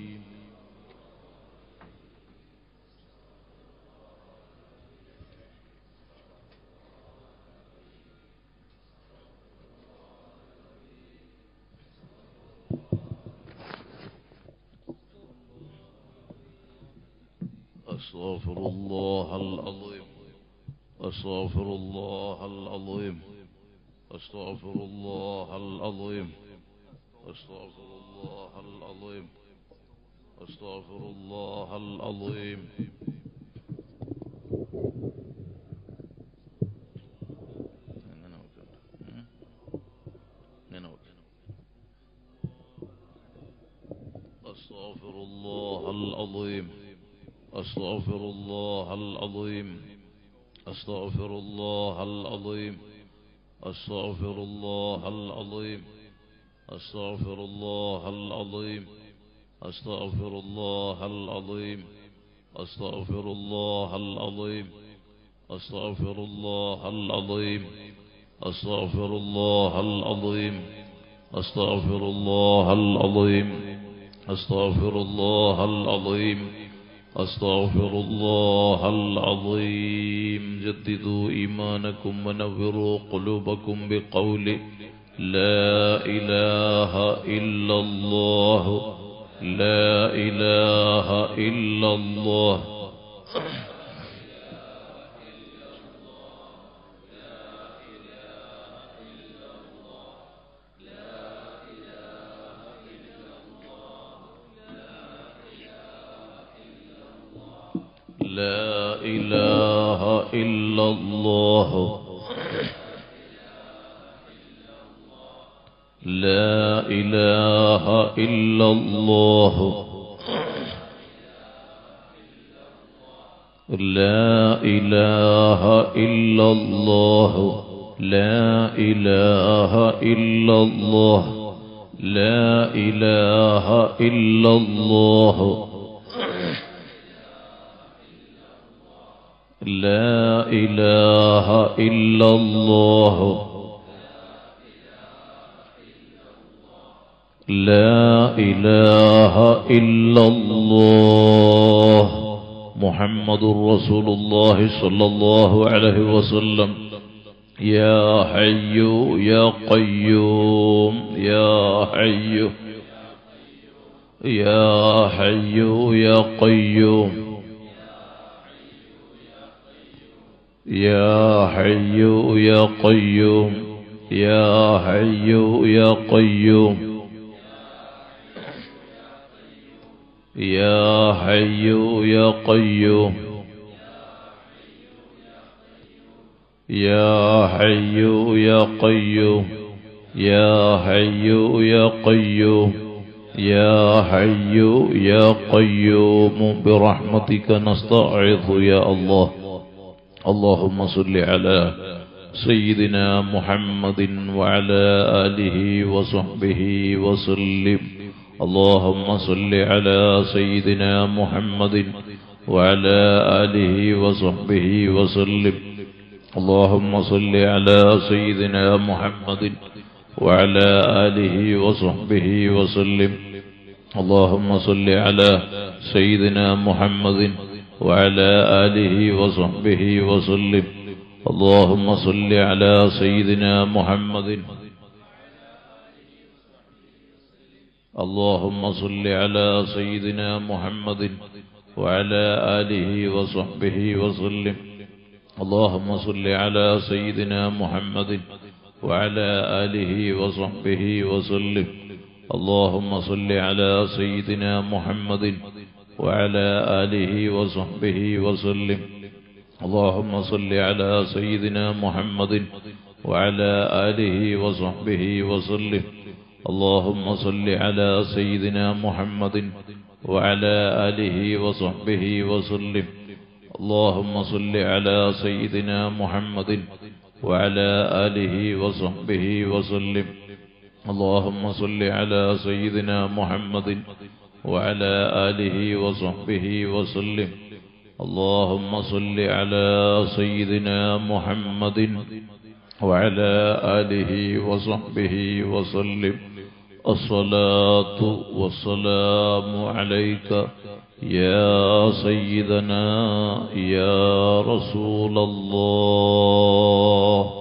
أستغفر الله العظيم أستغفر الله العظيم أستغفر الله العظيم أستغفر الله العظيم أستغفر الله العظيم أستغفر الله العظيم أستغفر الله العظيم أستغفر الله العظيم أستغفر الله العظيم أستغفر الله العظيم أستغفر الله العظيم أستغفر الله العظيم أستغفر الله العظيم أستغفر الله العظيم أستغفر الله العظيم أستغفر الله العظيم أستغفر الله العظيم جددوا إيمانكم ونوروا قلوبكم بقول لا إله إلا الله لا إله إلا الله لا إله إلا الله لا إله إلا الله لا إله إلا الله لا إله إلا الله لا إله إلا الله لا إله إلا الله لا إله إلا الله محمد رسول الله صلى الله عليه وسلم يا حي يا قيوم يا حي يا حي يا قيوم يا حي يا قيوم يا حي يا قيوم يا حي يا قيوم يا حي يا قيوم يا حي يا قيوم يا حي يا قيوم برحمتك نستعيذ يا الله اللهم صل على سيدنا محمد وعلى آله وصحبه وسلم اللهم صل على سيدنا محمد وعلى آله وصحبه وسلم اللهم صل على سيدنا محمد وعلى آله وصحبه وسلم اللهم صل على سيدنا محمد وعلى آله وصحبه وسلم اللهم صل على سيدنا محمد اللهم صل على سيدنا محمد وعلى آله وصحبه وسلم اللهم صل على سيدنا محمد وعلى آله وصحبه وسلم اللهم صل على سيدنا محمد وعلى آله وصحبه وسلم اللهم صل على سيدنا محمد وعلى آله وصحبه وسلم اللهم صل على سيدنا محمد وعلى آله وصحبه وسلم اللهم صل على سيدنا محمد وعلى آله وصحبه وسلم اللهم صل على سيدنا محمد وعلى آله وصحبه وسلم اللهم صل على سيدنا محمد وعلى آله وصحبه وسلم الصلاة والسلام عليك يا سيدنا يا رسول الله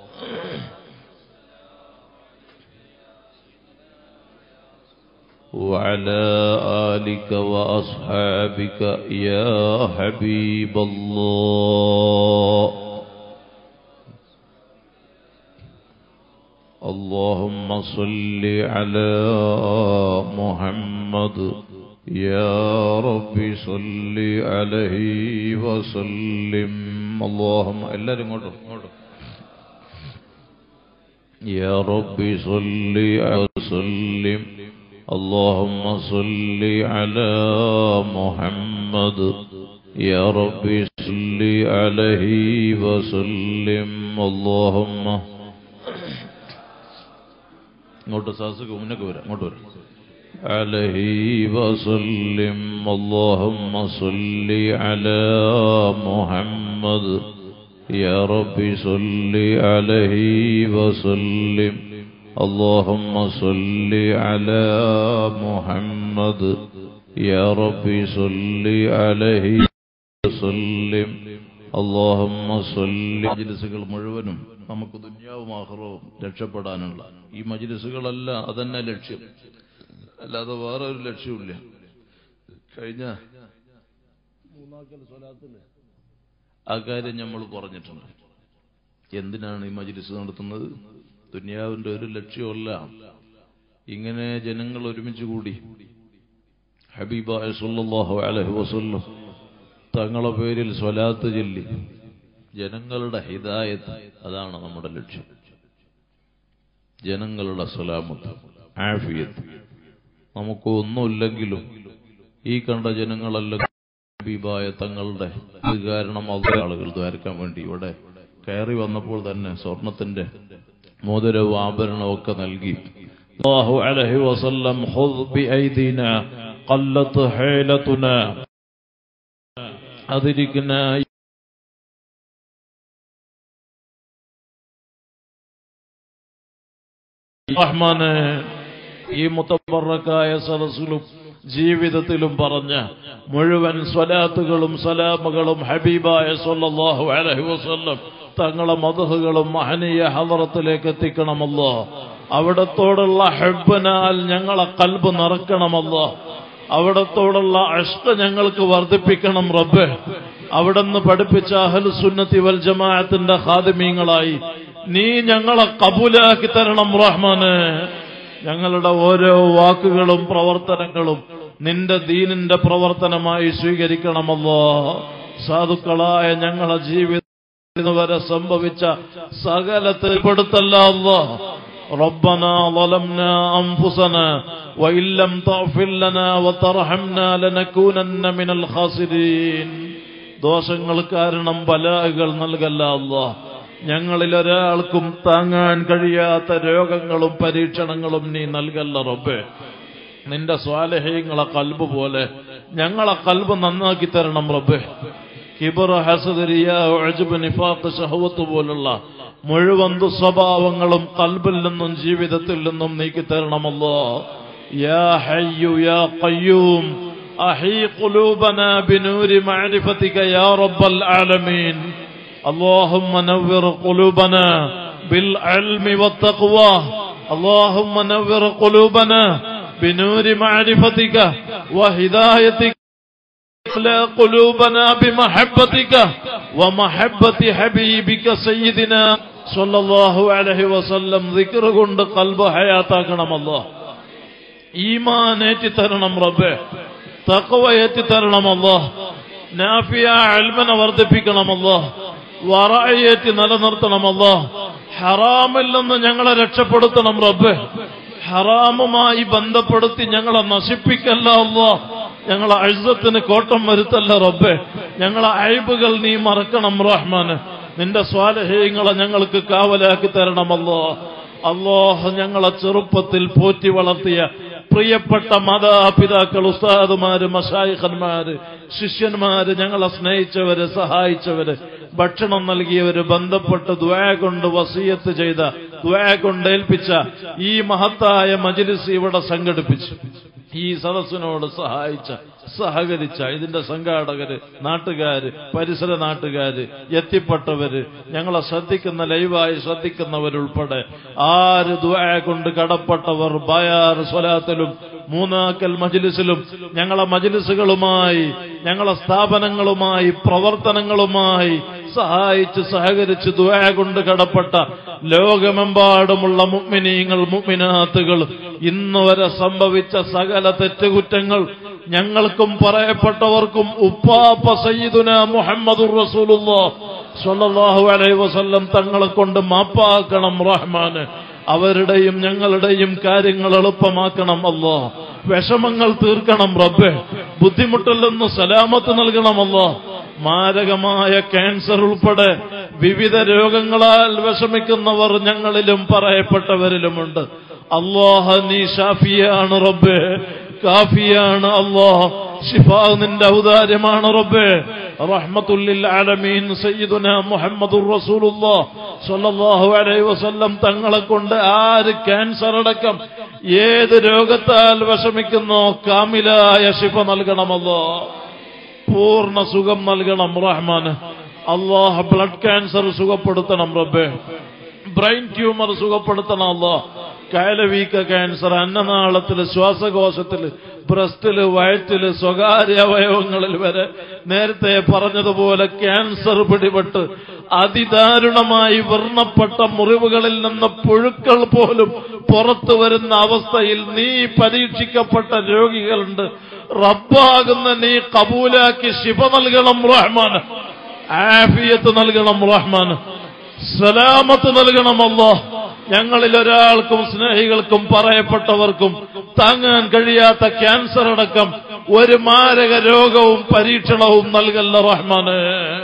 وعلى آلك وأصحابك يا حبيب الله اللهم صل على محمد يا رب صل عليه وسلم اللهم എല്ലാവരും ഇങ്ങോട്ടും ഇങ്ങോട്ടും يا رب صل وسلم اللهم صل على محمد يا رب صل عليه وسلم اللهم ഇങ്ങോട്ട് സാസുക്ക് മുന്നേക്ക് വരാം ഇങ്ങോട്ട് വരാം عليه وسلم اللهم صل على محمد يا رب صل عليه وسلم اللهم صل على محمد يا رب صل عليه وسلم اللهم صل മജിലിസുകൾ മുഴുവനും നമുക്ക് ദുന്യാവും ആഹ്റവും രക്ഷപ്പെടാനുള്ള ഈ മജിലിസുകളല്ല അതന്നെ ലക്ഷ്യം അല്ലാതെ വേറെ ഒരു ലക്ഷ്യമില്ല കഴിഞ്ഞ മൂന്നാക്കൽ സ്വലാത്തിന് ആ കാര്യം നമ്മൾ പറഞ്ഞിട്ടുണ്ട് എന്തിനാണ് ഈ മജിലിസ് നടത്തുന്നത് ദുന്യാവിന്റെ ഒരു ലക്ഷ്യമല്ല ഇങ്ങനെ ജനങ്ങൾ ഒരുമിച്ച് കൂടി ഹബീബായ സല്ലല്ലാഹു അലൈഹി വസല്ലം തങ്ങളെ പേരിൽ സ്വലാത്ത് ചൊല്ലി ജനങ്ങളുടെ ഹിദായത്ത് അതാണ് നമ്മുടെ ലക്ഷ്യം ജനങ്ങളുടെ സലാമത്ത് ആഫിയത്ത് നമുക്ക് ഒന്നുമില്ലെങ്കിലും ഈ കണ്ട ജനങ്ങളെല്ലാം ഹബീബായ തങ്ങളുടെ ഇത് കാരണം അവരുടെ ആളുകൾ ദ്വാരക്കാൻ വേണ്ടി ഇവിടെ കയറി വന്നപ്പോൾ തന്നെ സ്വർണത്തിന്റെ മോതിരവും ആഭരണവും ഒക്കെ നൽകി അല്ലാഹു അലൈഹി വസല്ലം ഖുദ് ബിഐദിന ഖല്ലത്ത് ഹൈലതുന അതിരിക്കുന്ന റഹ്മാനെ ഈ മുത്തബറക്കായ സദസ്സിലും ജീവിതത്തിലും പറഞ്ഞ മുഴുവൻ സ്വലാത്തുകളും സലാമുകളും ഹബീബായ സല്ലല്ലാഹു അലൈഹി വസല്ലം തങ്ങളെ മതഹുകളും മഹനീയ ഹലറത്തിലേക്ക് എത്തിക്കണമല്ലോ അവിടത്തോടുള്ള ഹെബനാൽ ഞങ്ങളെ കൽബ് നിറക്കണമല്ലോ അവിടത്തോടുള്ള അഷ്ട ഞങ്ങൾക്ക് വർദ്ധിപ്പിക്കണം റബ്ബെ അവിടുന്ന് പഠിപ്പിച്ച അഹ്ലു സുന്നത്തി വൽ ജമാഅത്തിന്റെ ഖാദിമീങ്ങളായി നീ ഞങ്ങളെ കബൂലാക്കി തരണം റഹ്മാന് ഞങ്ങളുടെ ഓരോ വാക്കുകളും പ്രവർത്തനങ്ങളും നിന്റെ ദീനിന്റെ പ്രവർത്തനമായി സ്വീകരിക്കണമല്ലോ സാധുക്കളായ ഞങ്ങളെ ജീവിതം വരെ സംഭവിച്ച സകലത്തിൽ പെടുത്തല്ല അല്ലോ ربنا ظلمنا أنفسنا وإن لم تغفر لنا وترحمنا لنكونن من الخاسرين ദോഷങ്ങൾ കാരണം ബലാകൾ നൽകല്ല അല്ലാ ഞങ്ങളിൽ ഒരാൾക്കും താങ്ങാൻ കഴിയാത്ത രോഗങ്ങളും പരീക്ഷണങ്ങളും നീ നൽകല്ല റബ്ബേ നിന്റെ സ്വാലഹ്യങ്ങളെ കൽബ് പോലെ ഞങ്ങളെ കൽബ് നന്നാക്കി തരണം റബ്ബേ കിബർ ഹസദ് റിയാ ഉഅജ്ബ് നിഫാഖ് ഷഹവത്ത് പോലുള്ള മുഴുവൻ ദുസ്വഭാവങ്ങളും കൽബിൽ നിന്നും ജീവിതത്തിൽ നിന്നും നീക്കി തരണമല്ലോ യാ ഹയ്യു യാ ഖയ്യൂം അഹീ ഖുലൂബനാ ബിനൂരി മഅരിഫതിക യാ റബ്ബൽ ആലമീൻ اللهم نور قلوبنا بالعلم والتقوى اللهم نور قلوبنا بنور معرفتك وهدايتك اخلى قلوبنا بمحبتك ومحبة حبيبك سيدنا صلى الله عليه وسلم ذكر കൊണ്ട് قلب حياتاക്കണം الله ഈമാൻ ഏറ്റി തരണം റബ്ബേ തഖവ ഏറ്റി തരണം അല്ലാഹ് നാഫിയ അൽമനെ വർദ്ധിപ്പിക്കണം അല്ലാഹ് വറയേറ്റി നിലനിർത്തണം അല്ലാഹ് ഹറാമിൽ നിന്ന് ഞങ്ങളെ രക്ഷപ്പെടുത്തണം റബ്ബേ ഹറാമുമായി ബന്ധപ്പെടുത്തി ഞങ്ങളെ നശിപ്പിക്കല്ല അല്ലാഹ് ഞങ്ങളെ അഴുസത്തിന് കോട്ടം വരുത്തല്ല റബ്ബേ ഞങ്ങളെ അഴിബുകൾ നീ മറക്കണം റഹ്മാന് നിന്റെ സ്വാലഹ്യങ്ങളെ ഞങ്ങൾക്ക് കാവലാക്കി തരണമല്ലോ അള്ളാഹ് ഞങ്ങളെ ചെറുപ്പത്തിൽ പോറ്റി വളർത്തിയ പ്രിയപ്പെട്ട മാതാപിതാക്കൾ ഉസ്താദുമാര് മഷായിഖന്മാര് ശിഷ്യന്മാര് ഞങ്ങളെ സ്നേഹിച്ചവര് സഹായിച്ചവര് ഭക്ഷണം നൽകിയവര് ബന്ധപ്പെട്ട് ദ്വാ കൊണ്ട് വസീയത്ത് ചെയ്ത ദ്വാ കൊണ്ട് ഏൽപ്പിച്ച ഈ മഹത്തായ മജിലിസ് ഇവിടെ സംഘടിപ്പിച്ചു ഈ സദസ്സിനോട് സഹായിച്ച സഹകരിച്ച ഇതിന്റെ സംഘാടകര് നാട്ടുകാര് പരിസര നാട്ടുകാര് എത്തിപ്പെട്ടവര് ഞങ്ങളെ ശ്രദ്ധിക്കുന്ന ലൈവായി ശ്രദ്ധിക്കുന്നവരുൾപ്പെടെ ആര് ദ്വാ കൊണ്ട് കടപ്പെട്ടവർ ബയാർ സ്വലാത്തിലും മൂന്നാക്കൽ മജിലിസിലും ഞങ്ങളെ മജിലിസുകളുമായി ഞങ്ങളെ സ്ഥാപനങ്ങളുമായി പ്രവർത്തനങ്ങളുമായി സഹായിച്ച് സഹകരിച്ച് ദ്വാ കൊണ്ട് കടപ്പെട്ട ലോകമെമ്പാടുമുള്ള മുഗ്മിനീങ്ങൾ മുഗ്മിനാത്തുകൾ ഇന്ന് വരെ സംഭവിച്ച സകല തെറ്റുകുറ്റങ്ങൾ ഞങ്ങൾക്കും പറയപ്പെട്ടവർക്കും ഉപ്പാപ്പ സയ്യിദുന മുഹമ്മദുർ റസൂലുള്ളാഹ് സ്വല്ലല്ലാഹു അലൈഹി വസല്ലം തങ്ങളെ കൊണ്ട് മാപ്പാക്കണം റഹ്മാന് അവരുടെയും ഞങ്ങളുടെയും കാര്യങ്ങൾ എളുപ്പമാക്കണം അല്ലോ വിഷമങ്ങൾ തീർക്കണം റബ്ബെ ബുദ്ധിമുട്ടിൽ നിന്ന് സലാമത്ത് നൽകണമല്ലോ മാരകമായ ക്യാൻസർ ഉൾപ്പെടെ വിവിധ രോഗങ്ങളാൽ വിഷമിക്കുന്നവർ ഞങ്ങളിലും പറയപ്പെട്ടവരിലുമുണ്ട് അള്ളാഹ നീ ഷാഫിയാണ് റബ്ബെ കാഫിയാണ് അള്ളാഹ് ഷിഫാ നിന്റെ ഔദാര്യമാണ് റബ്ബെ റഹ്മത്തുല്ലിൽ ആലമീൻ സയ്യിദുന മുഹമ്മദുർ റസൂലുള്ളാഹ് സ്വല്ലല്ലാഹു അലൈഹി വസല്ലം തങ്ങളെ കൊണ്ട് ആര് ക്യാൻസർ അടക്കം ഏത് രോഗത്താൽ വിഷമിക്കുന്നോ കാമിലായ ശിഫ നൽകണമല്ലോ പൂർണ്ണ സുഖം നൽകണം റഹ്മാന് അള്ളാഹ് ബ്ലഡ് ക്യാൻസർ സുഖപ്പെടുത്തണം റബ്ബെ ബ്രെയിൻ ട്യൂമർ സുഖപ്പെടുത്തണം അള്ളാഹ് കയലവീക്ക ക്യാൻസർ അന്നനാളത്തില് ശ്വാസകോശത്തില് ബ്രസ്റ്റില് വയറ്റില് സ്വകാര്യ അവയവങ്ങളിൽ വരെ നേരത്തെ പറഞ്ഞതുപോലെ ക്യാൻസർ പിടിപെട്ട് അതിദാരുണമായി വർണ്ണപ്പെട്ട മുറിവുകളിൽ നിന്ന് പുഴുക്കൾ പോലും പുറത്തു വരുന്ന അവസ്ഥയിൽ നീ പരീക്ഷിക്കപ്പെട്ട രോഗികളുണ്ട് റബ്ബാകുന്ന നീ കബൂലാക്കി ശിവ നൽകണം റഹ്മാൻ ആഫിയത്ത് നൽകണം റഹ്മാൻ സലാമത്ത് നൽകണമല്ലോ ഞങ്ങളിൽ ഒരാൾക്കും സ്നേഹികൾക്കും പറയപ്പെട്ടവർക്കും താങ്ങാൻ കഴിയാത്ത ക്യാൻസർ അടക്കം ഒരു മാരക രോഗവും പരീക്ഷണവും നൽകല്ല റഹ്മാന്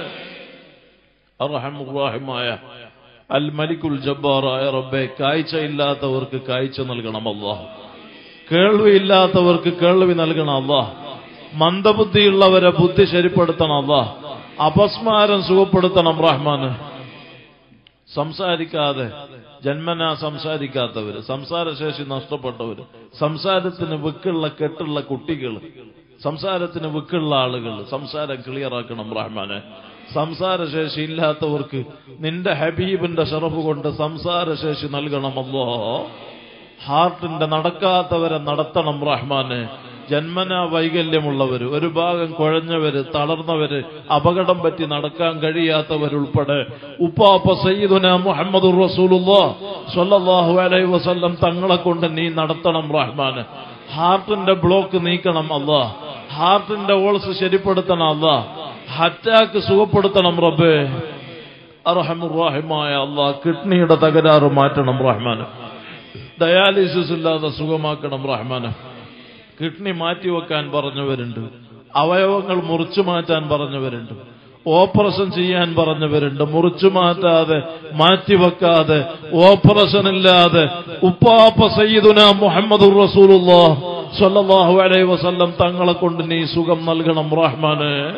അറഹമുറാഹിമായ അൽ മലിക്കുൽ ജബ്ബാറായ റബ്ബെ കാഴ്ചയില്ലാത്തവർക്ക് കാഴ്ച നൽകണം അല്ലാഹ് കേൾവിയില്ലാത്തവർക്ക് കേൾവി നൽകണം അല്ലാഹ് മന്ദബുദ്ധിയുള്ളവരെ ബുദ്ധി ശരിപ്പെടുത്തണം അല്ലാഹ് അപസ്മാരം സുഖപ്പെടുത്തണം റഹ്മാന് സംസാരിക്കാതെ ജന്മന സംസാരിക്കാത്തവര് സംസാരശേഷി നഷ്ടപ്പെട്ടവര് സംസാരത്തിന് വിക്കുള്ള കെട്ടുള്ള കുട്ടികൾ സംസാരത്തിന് വിക്കുള്ള ആളുകൾ സംസാരം ക്ലിയറാക്കണം റഹ്മാനെ സംസാരശേഷി ഇല്ലാത്തവർക്ക് നിന്റെ ഹബീബിന്റെ ഷറഫ് കൊണ്ട് സംസാരശേഷി നൽകണമല്ലോ ഹാർട്ടിന്റെ നടക്കാത്തവരെ നടത്തണം റഹ്മാനെ ജന്മന വൈകല്യമുള്ളവര് ഒരു ഭാഗം കുഴഞ്ഞവര് തളർന്നവര് അപകടം പറ്റി നടക്കാൻ കഴിയാത്തവരുൾപ്പെടെ ഉപ്പാപ്പ സയ്യിദുന മുഹമ്മദുർ റസൂലുള്ളാഹ് സ്വല്ലല്ലാഹു അലൈഹി വസല്ലം തങ്ങളെ കൊണ്ട് നീ നടത്തണം റഹ്മാന് ഹാർട്ടിന്റെ ബ്ലോക്ക് നീക്കണം അല്ലാ ഹാർട്ടിന്റെ ഓൾസ് ശരിപ്പെടുത്തണം അല്ലാ ഹറ്റാക്ക് സുഖപ്പെടുത്തണം റബ്ബേ അർഹമുറാഹിമായ അല്ലാ കിഡ്നിയുടെ തകരാറ് മാറ്റണം റഹ്മാന് ഡയാലിസിസ് ഇല്ലാതെ സുഖമാക്കണം റഹ്മാന് കിഡ്നി മാറ്റിവെക്കാൻ പറഞ്ഞവരുണ്ട് അവയവങ്ങൾ മുറിച്ചു മാറ്റാൻ പറഞ്ഞവരുണ്ട് ഓപ്പറേഷൻ ചെയ്യാൻ പറഞ്ഞവരുണ്ട് മുറിച്ചു മാറ്റാതെ മാറ്റിവെക്കാതെ ഓപ്പറേഷൻ ഇല്ലാതെ ഉപ്പാപ്പ സയ്യിദുന മുഹമ്മദ് റസൂലുള്ളാഹ് സ്വല്ലല്ലാഹു അലൈഹി വസല്ലം തങ്ങളെ കൊണ്ട് നീ സുഖം നൽകണം റഹ്മാന്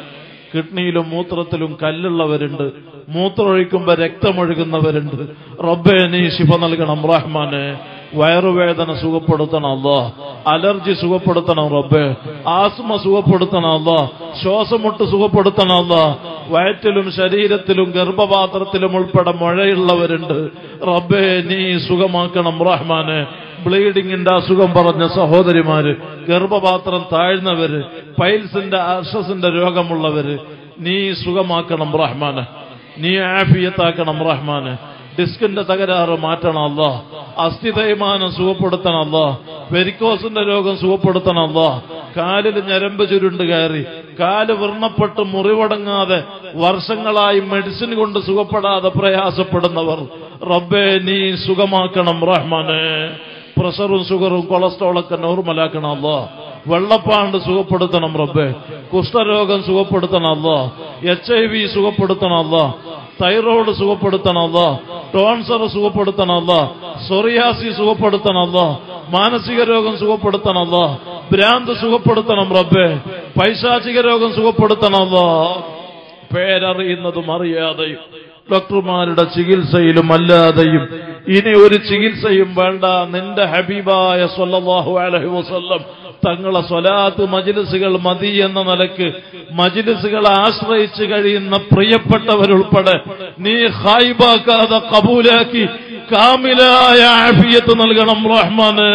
കിഡ്നിയിലും മൂത്രത്തിലും കല്ലുള്ളവരുണ്ട് മൂത്രമൊഴിക്കുമ്പോ രക്തമൊഴുകുന്നവരുണ്ട് റബ്ബെ നീ ശിഫ നൽകണം റഹ്മാനെ വയറുവേദന സുഖപ്പെടുത്തണം അല്ലോ അലർജി സുഖപ്പെടുത്തണം റബ്ബെ ആസ്മ സുഖപ്പെടുത്തണം അല്ലോ ശ്വാസമുട്ട് സുഖപ്പെടുത്തണം അല്ലോ വയറ്റിലും ശരീരത്തിലും ഗർഭപാത്രത്തിലും ഉൾപ്പെടെ മഴയുള്ളവരുണ്ട് റബ്ബെ നീ സുഖമാക്കണം റഹ്മാനെ ബ്ലീഡിങ്ങിന്റെ അസുഖം പറഞ്ഞ സഹോദരിമാര് ഗർഭപാത്രം താഴ്ന്നവര് പൈൽസിന്റെ അർഷസിന്റെ രോഗമുള്ളവര് നീ സുഖമാക്കണം റഹ്മാന് നീ ആഫിയത്താക്കണം റഹ്മാന് ഡിസ്കിന്റെ തകരാറ് മാറ്റണം അല്ലോ അസ്ഥി തേയ്മാനം സുഖപ്പെടുത്തണം അല്ലോ വെരിക്കോസിന്റെ രോഗം സുഖപ്പെടുത്തണം അല്ലോ കാലിൽ ഞരമ്പ് ചുരുണ്ട് കയറി കാല് വ്രണപ്പെട്ട് മുറിവടങ്ങാതെ വർഷങ്ങളായി മെഡിസിൻ കൊണ്ട് സുഖപ്പെടാതെ പ്രയാസപ്പെടുന്നവർ റബ്ബെ നീ സുഖമാക്കണം റഹ്മാനെ പ്രഷറും ഷുഗറും കൊളസ്ട്രോളൊക്കെ നോർമലാക്കണം അല്ലോ വെള്ളപ്പാണ്ട് സുഖപ്പെടുത്തണം റബ്ബെ കുഷ്ഠരോഗം സുഖപ്പെടുത്തണം അല്ലോ എച്ച് ഐ വി സുഖപ്പെടുത്തണം അല്ലോ തൈറോയ്ഡ് സുഖപ്പെടുത്തണം അല്ലോ ടോൺസർ സുഖപ്പെടുത്തണം അല്ലോ സൊറിയാസി സുഖപ്പെടുത്തണം അല്ലോ മാനസിക രോഗം സുഖപ്പെടുത്തണം അല്ലോ ഭ്രാന്ത് സുഖപ്പെടുത്തണം റബ്ബെ പൈശാചിക രോഗം സുഖപ്പെടുത്തണം അല്ലോ പേരറിയുന്നതും അറിയാതെയും ഡോക്ടർമാരുടെ ചികിത്സയിലും അല്ലാതെയും ഇനി ഒരു ചികിത്സയും വേണ്ട നിന്റെ ഹബീബായ സല്ലല്ലാഹു അലൈഹി വസല്ലം തങ്ങളെ സ്വലാത്ത് മജിലിസുകൾ മതി എന്ന നിലക്ക് മജിലിസുകളെ ആശ്രയിച്ച് കഴിയുന്ന പ്രിയപ്പെട്ടവരുൾപ്പെടെ നീ ഹായിബാക്കാതെ കബൂലാക്കി കാമിലായ ആഫിയത്ത് നൽകണം റഹ്മാന്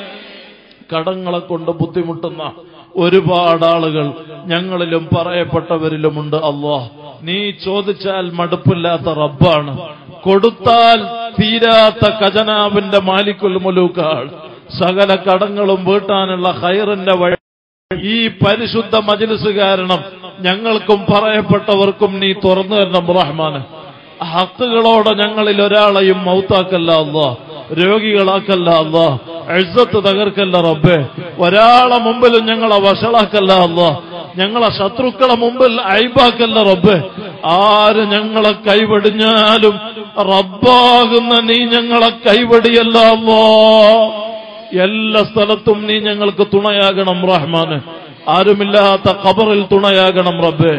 കടങ്ങളെ കൊണ്ട് ബുദ്ധിമുട്ടുന്ന ഒരുപാട് ആളുകൾ ഞങ്ങളിലും പറയപ്പെട്ടവരിലുമുണ്ട് അള്ളാഹ് നീ ചോദിച്ചാൽ മടുപ്പില്ലാത്ത റബ്ബാണ് കൊടുത്താൽ തീരാത്ത ഖജനാവിന്റെ മാലിക്കുൽ മുലൂക്കാൾ സകല കടങ്ങളും വീട്ടാനുള്ള ഹൈറിന്റെ വഴി ഈ പരിശുദ്ധ മജിലിസ് കാരണം ഞങ്ങൾക്കും പറയപ്പെട്ടവർക്കും നീ തുറന്നു തരണം റഹ്മാന് ഹക്കുകളോടെ ഞങ്ങളിൽ ഒരാളെയും മൗത്താക്കല്ല അല്ലോ രോഗികളാക്കല്ല അല്ലോ എഴുത്ത് തകർക്കല്ല റബ്ബേ ഒരാളെ മുമ്പിലും ഞങ്ങളെ വഷളാക്കല്ല അല്ലോ ഞങ്ങളെ ശത്രുക്കളെ മുമ്പിൽ അയബാക്കല്ല റബ്ബേ ആര് ഞങ്ങളെ കൈവടിഞ്ഞാലും റബ്ബാകുന്ന നീ ഞങ്ങളെ കൈവടിയല്ല അല്ലോ എല്ലാ സ്ഥലത്തും നീ ഞങ്ങൾക്ക് തുണയാകണം റഹ്മാന് ആരുമില്ലാത്ത ഖബറിൽ തുണയാകണം റബ്ബേ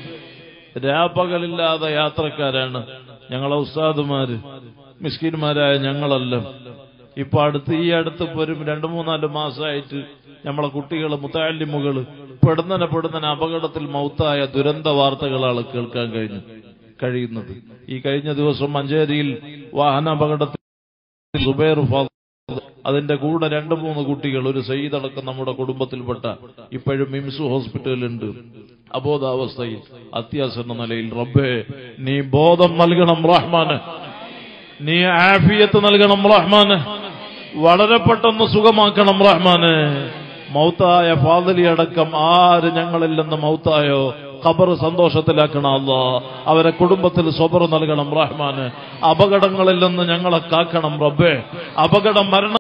രാപ്പകലില്ലാതെ യാത്രക്കാരാണ് ഞങ്ങളെ ഉസ്താദുമാര് മിസ്കിന്മാരായ ഞങ്ങളെല്ലാം ഇപ്പൊ അടുത്ത് ഈ അടുത്ത് ഇപ്പൊ ഒരു രണ്ടു മൂന്നാല് മാസമായിട്ട് നമ്മളെ കുട്ടികൾ മുത്താലിമുകള് പെടുന്നനെ പെടുന്നനെ അപകടത്തിൽ മൗത്തായ ദുരന്ത വാർത്തകളാണ് കേൾക്കാൻ കഴിഞ്ഞു കഴിയുന്നത് ഈ കഴിഞ്ഞ ദിവസം മഞ്ചേരിയിൽ വാഹന അപകടത്തിൽ സുബൈർ ഫാദർ അതിന്റെ കൂടെ രണ്ടു മൂന്ന് കുട്ടികൾ ഒരു സയ്യിദ് അടക്കം നമ്മുടെ കുടുംബത്തിൽപ്പെട്ട ഇപ്പോഴും മിംസ് ഹോസ്പിറ്റലിലുണ്ട് അബോധാവസ്ഥയിൽ അത്യാസന്ന നിലയിൽ റബ്ബേ നീ ബോധം നൽകണം റഹ്മാന് നീ ആഫിയത്ത് നൽകണം റഹ്മാന് വളരെ പെട്ടെന്ന് സുഖമാക്കണം റഹ്മാന് മൗത്തായ ഫാദലി അടക്കം ആര് ഞങ്ങളിൽ നിന്ന് മൗത്തായോ ഖബർ സന്തോഷത്തിലാക്കണം അല്ല അവരെ കുടുംബത്തിൽ സ്വബർ നൽകണം റഹ്മാന് അപകടങ്ങളിൽ നിന്ന് ഞങ്ങളെ കാക്കണം റബ്ബേ അപകടം മരണ